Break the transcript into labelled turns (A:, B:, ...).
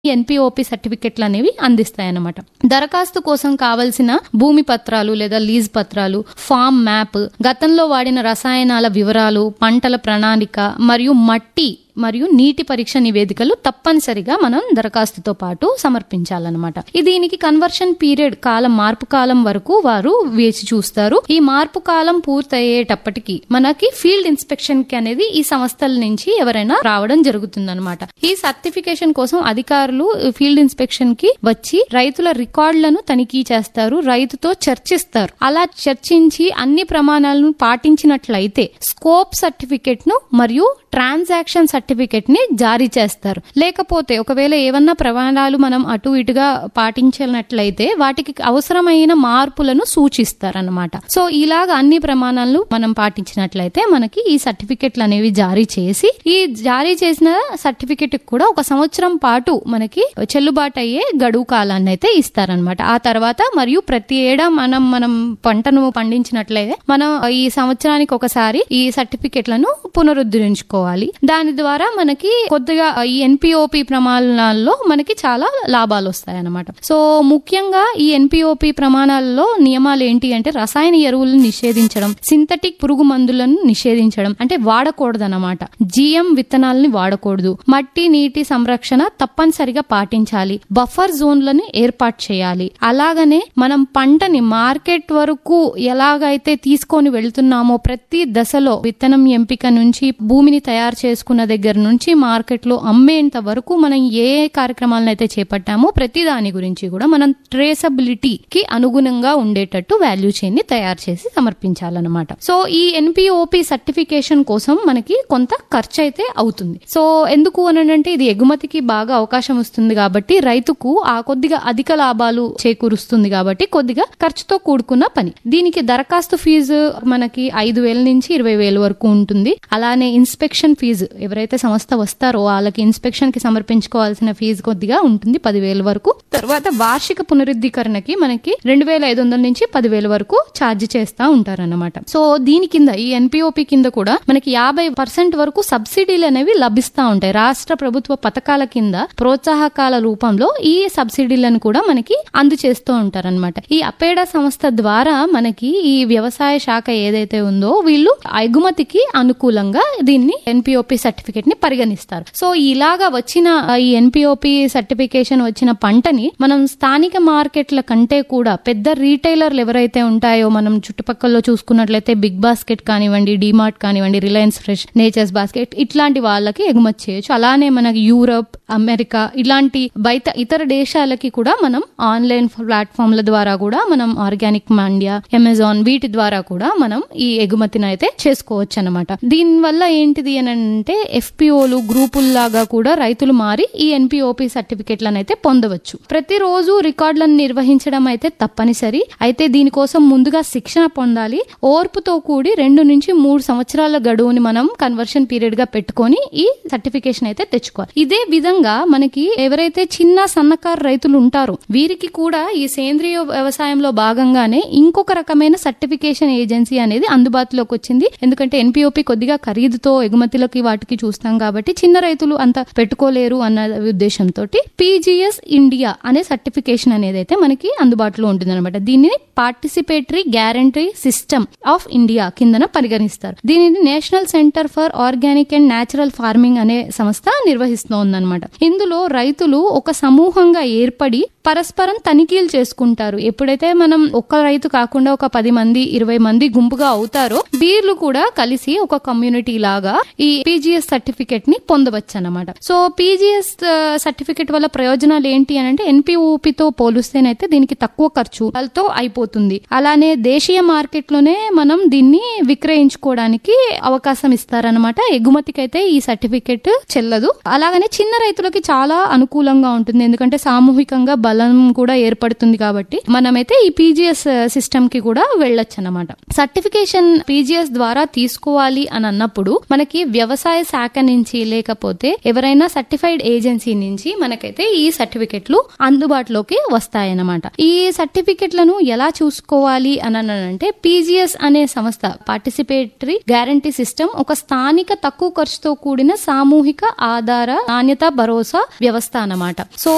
A: NPOP సర్టిఫికెట్లు అనేవి అందిస్తాయన్నమాట దరఖాస్తు కోసం కావలసిన భూమి పత్రాలు లేదా లీజ్ పత్రాలు ఫామ్ మ్యాప్ గతంలో వాడిన రసాయనాల వివరాలు పంటల ప్రణాళిక మరియు మట్టి మరియు నీటి పరీక్ష నివేదికలు తప్పనిసరిగా మనం దరఖాస్తుతో పాటు సమర్పించాలన్నమాట ఈ దీనికి కన్వర్షన్ పీరియడ్ కాలం మార్పు కాలం వరకు వారు వేచి చూస్తారు ఈ మార్పు కాలం పూర్తయ్యేటప్పటికి మనకి ఫీల్డ్ ఇన్స్పెక్షన్ కి అనేది ఈ సంస్థల నుంచి ఎవరైనా రావడం జరుగుతుందన్నమాట ఈ సర్టిఫికేషన్ కోసం అధికారులు ఫీల్డ్ ఇన్స్పెక్షన్ కి వచ్చి రైతుల రికార్డులను తనిఖీ చేస్తారు రైతుతో చర్చిస్తారు అలా చర్చించి అన్ని ప్రమాణాలను పాటించినట్లయితే స్కోప్ సర్టిఫికెట్ ను మరియు ట్రాన్సాక్షన్ సర్టిఫికెట్ ని జారీ చేస్తారు లేకపోతే ఒకవేళ ఏమన్నా ప్రమాణాలు మనం అటు ఇటుగా పాటించినట్లయితే వాటికి అవసరమైన మార్పులను సూచిస్తారన్నమాట సో ఇలాగ అన్ని ప్రమాణాలు మనం పాటించినట్లయితే మనకి ఈ సర్టిఫికెట్లు అనేవి జారీ చేసి ఈ జారీ చేసిన సర్టిఫికెట్ కూడా ఒక సంవత్సరం పాటు మనకి చెల్లుబాటు అయ్యే గడువు కాలాన్ని అయితే ఇస్తారనమాట ఆ తర్వాత మరియు ప్రతి ఏడా మనం మనం పంటను పండించినట్లయితే మనం ఈ సంవత్సరానికి ఒకసారి ఈ సర్టిఫికెట్లను పునరుద్ధరించుకోవాలి దాని ద్వారా మనకి కొద్దిగా ఈ ఎన్పిఓపి ప్రమాణాల్లో మనకి చాలా లాభాలు వస్తాయి అన్నమాట సో ముఖ్యంగా ఈ ఎన్పిఓపి ప్రమాణాలలో నియమాలు ఏంటి అంటే రసాయన ఎరువులను నిషేధించడం సింథటిక్ పురుగు మందులను నిషేధించడం అంటే వాడకూడదు అన్నమాట జిఎం విత్తనాలని వాడకూడదు మట్టి నీటి సంరక్షణ తప్పనిసరిగా పాటించాలి బఫర్ జోన్లను ఏర్పాటు చేయాలి అలాగనే మనం పంటని మార్కెట్ వరకు ఎలాగైతే తీసుకొని వెళ్తున్నామో ప్రతి దశలో విత్తనం ఎంపిక నుంచి భూమిని తయారు చేసుకున్న దగ్గర నుంచి మార్కెట్ లో అమ్మేంత వరకు మనం ఏ కార్యక్రమాలను అయితే చేపట్టామో ప్రతి దాని గురించి కూడా మనం ట్రేసబిలిటీకి అనుగుణంగా ఉండేటట్టు వాల్యూ చైన్ ని తయారు చేసి సమర్పించాలన్నమాట సో ఈ ఎన్పిఓపి సర్టిఫికేషన్ కోసం మనకి కొంత ఖర్చు అయితే అవుతుంది సో ఎందుకు అని అంటే ఇది ఎగుమతికి బాగా అవకాశం వస్తుంది కాబట్టి రైతుకు ఆ కొద్దిగా అధిక లాభాలు చేకూరుస్తుంది కాబట్టి కొద్దిగా ఖర్చుతో కూడుకున్న పని దీనికి దరఖాస్తు ఫీజు మనకి ఐదు వేల నుంచి ఇరవై వేల వరకు ఉంటుంది అలానే ఇన్స్పెక్షన్ ఫీజు ఎవరైతే సంస్థ వస్తారో వాళ్ళకి ఇన్స్పెక్షన్ కి సమర్పించుకోవాల్సిన ఫీజు కొద్దిగా ఉంటుంది పదివేల వరకు తర్వాత వార్షిక పునరుద్ధీకరణకి మనకి రెండు వేల ఐదు వందల నుంచి పదివేల వరకు ఛార్జ్ చేస్తా ఉంటారన్నమాట సో దీని కింద ఈ ఎన్పిఓపి కింద కూడా మనకి యాభై పర్సెంట్ వరకు సబ్సిడీలు అనేవి లభిస్తా ఉంటాయి రాష్ట్ర ప్రభుత్వ పథకాల కింద ప్రోత్సాహకాల రూపంలో ఈ సబ్సిడీలను కూడా మనకి అందచేస్తూ ఉంటారన్నమాట ఈ అపేడా సంస్థ ద్వారా మనకి ఈ వ్యవసాయ శాఖ ఏదైతే ఉందో వీళ్ళు ఎగుమతికి అనుకూలంగా దీన్ని ఎన్పిఓపి సర్టిఫికేట్ ని పరిగణిస్తారు సో ఇలాగా వచ్చిన ఆ, ఈ ఎన్పిఓపి సర్టిఫికేషన్ వచ్చిన పంటని మనం స్థానిక మార్కెట్ల కంటే కూడా పెద్ద రీటైలర్లు ఎవరైతే ఉంటాయో మనం చుట్టుపక్కల చూసుకున్నట్లయితే బిగ్ బాస్కెట్ కానివ్వండి డిమార్ట్ కానివ్వండి రిలయన్స్ ఫ్రెష్ నేచర్స్ బాస్కెట్ ఇట్లాంటి వాళ్ళకి ఎగుమతి చేయొచ్చు అలానే మనకి యూరప్ అమెరికా ఇలాంటి బయట ఇతర దేశాలకి కూడా మనం ఆన్లైన్ ప్లాట్ఫామ్ల ద్వారా కూడా మనం ఆర్గానిక్ మాండియా అమెజాన్ వీటి ద్వారా కూడా మనం ఈ ఎగుమతిని అయితే చేసుకోవచ్చు అనమాట దీని వల్ల ఏంటిది అని అంటే ఎఫ్పిఓలు గ్రూపుల్లాగా కూడా రైతులు మారి ఈ ఎన్పిఓపి సర్టిఫికెట్లను అయితే పొందవచ్చు ప్రతిరోజు రికార్డులను నిర్వహించడం అయితే తప్పనిసరి అయితే దీనికోసం ముందుగా శిక్షణ పొందాలి ఓర్పుతో కూడి రెండు నుంచి మూడు సంవత్సరాల గడువుని మనం కన్వర్షన్ పీరియడ్ గా పెట్టుకొని ఈ సర్టిఫికేషన్ అయితే తెచ్చుకోవాలి ఇదే విధంగా మనకి ఎవరైతే చిన్న సన్నకారు రైతులు ఉంటారో వీరికి కూడా ఈ సేంద్రియ వ్యవసాయంలో భాగంగానే ఇంకొక రకమైన సర్టిఫికేషన్ ఏజెన్సీ అనేది అందుబాటులోకి వచ్చింది ఎందుకంటే ఎన్పిఓపి కొద్దిగా ఖరీదుతో ఎగుమతులకి వాటికి చూస్తాం కాబట్టి చిన్న రైతులు అంత పెట్టుకోలేరు అన్న ఉద్దేశంతో పీజీఎస్ ఇండియా అనే సర్టిఫికేషన్ అనేది అయితే మనకి అందుబాటులో ఉంటుంది అనమాట దీనిని Participatory Guarantee System of India కిందన పరిగణిస్తారు దీనిని National Centre for Organic and Natural Farming అనే సంస్థ నిర్వహిస్తోందన్నమాట ఇందులో రైతులు ఒక సమూహంగా ఏర్పడి పరస్పరం తనిఖీలు చేసుకుంటారు ఎప్పుడైతే మనం ఒక్క రైతు కాకుండా ఒక పది మంది ఇరవై మంది గుంపుగా అవుతారో వీళ్ళు కూడా కలిసి ఒక కమ్యూనిటీ లాగా ఈ పీజీఎస్ సర్టిఫికెట్ ని పొందవచ్చు అనమాట సో పీజీఎస్ సర్టిఫికెట్ వల్ల ప్రయోజనాలు ఏంటి అని అంటే ఎన్పిఓపితో పోలిస్తేనైతే దీనికి తక్కువ ఖర్చు వాళ్ళతో అయిపోతుంది అలానే దేశీయ మార్కెట్ లోనే మనం దీన్ని విక్రయించుకోవడానికి అవకాశం ఇస్తారనమాట ఎగుమతికైతే ఈ సర్టిఫికెట్ చెల్లదు అలాగనే చిన్న రైతులకి చాలా అనుకూలంగా ఉంటుంది ఎందుకంటే సామూహికంగా బలం కూడా ఏర్పడుతుంది కాబట్టి మనమైతే ఈ పీజీఎస్ సిస్టమ్ కి కూడా వెళ్ళొచ్చు అనమాట సర్టిఫికేషన్ పీజీఎస్ ద్వారా తీసుకోవాలి అని అన్నప్పుడు మనకి వ్యవసాయ శాఖ నుంచి లేకపోతే ఎవరైనా సర్టిఫైడ్ ఏజెన్సీ నుంచి మనకైతే ఈ సర్టిఫికెట్లు అందుబాటులోకి వస్తాయన్నమాట ఈ సర్టిఫికెట్లను ఎలా చూసుకోవాలి అని అంటే పీజీఎస్ అనే సంస్థ పార్టిసిపేటరీ గ్యారంటీ సిస్టమ్ ఒక స్థానిక తక్కువ ఖర్చుతో కూడిన సామూహిక ఆధార నాణ్యత భరోసా వ్యవస్థ అన్నమాట సో